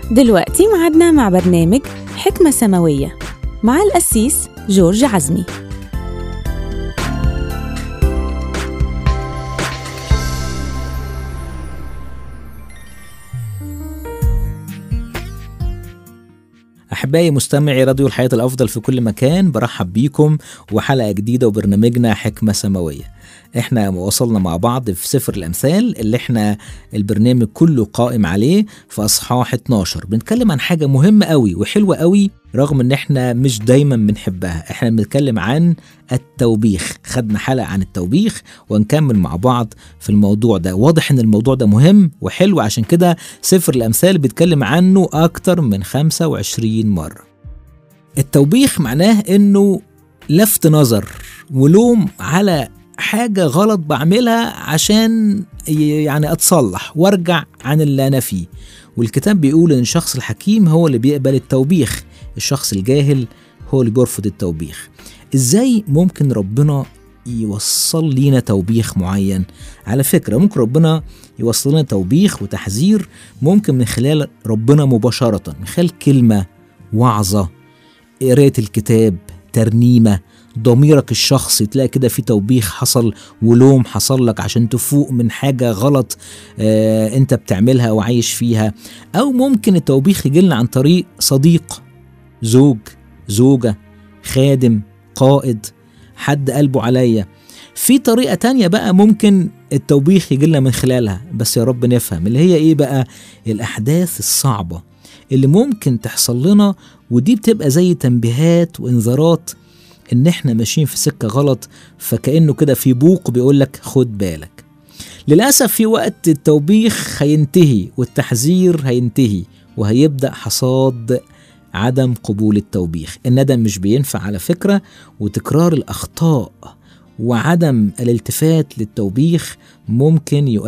دلوقتي معادنا مع برنامج حكمة سماوية مع القسيس جورج عزمي أحبائي مستمعي راديو الحياة الأفضل في كل مكان برحب بيكم وحلقة جديدة وبرنامجنا حكمة سماوية احنا وصلنا مع بعض في سفر الأمثال اللي احنا البرنامج كله قائم عليه في أصحاح 12 بنتكلم عن حاجة مهمة قوي وحلوة قوي رغم ان احنا مش دايما بنحبها احنا بنتكلم عن التوبيخ خدنا حلقة عن التوبيخ ونكمل مع بعض في الموضوع ده واضح ان الموضوع ده مهم وحلو عشان كده سفر الأمثال بيتكلم عنه أكتر من 25 مرة التوبيخ معناه انه لفت نظر ولوم على حاجة غلط بعملها عشان يعني أتصلح وارجع عن اللي أنا فيه والكتاب بيقول إن الشخص الحكيم هو اللي بيقبل التوبيخ الشخص الجاهل هو اللي بيرفض التوبيخ إزاي ممكن ربنا يوصل لينا توبيخ معين على فكرة ممكن ربنا يوصل لنا توبيخ وتحذير ممكن من خلال ربنا مباشرة من خلال كلمة وعظة قراية الكتاب ترنيمة ضميرك الشخصي تلاقي كده في توبيخ حصل ولوم حصل لك عشان تفوق من حاجة غلط آه انت بتعملها وعايش فيها او ممكن التوبيخ يجي لنا عن طريق صديق زوج زوجة خادم قائد حد قلبه عليا في طريقة تانية بقى ممكن التوبيخ يجي لنا من خلالها بس يا رب نفهم اللي هي ايه بقى الأحداث الصعبة اللي ممكن تحصل لنا ودي بتبقى زي تنبيهات وانذارات ان احنا ماشيين في سكه غلط فكانه كده في بوق بيقول لك خد بالك للاسف في وقت التوبيخ هينتهي والتحذير هينتهي وهيبدا حصاد عدم قبول التوبيخ الندم مش بينفع على فكره وتكرار الاخطاء وعدم الالتفات للتوبيخ ممكن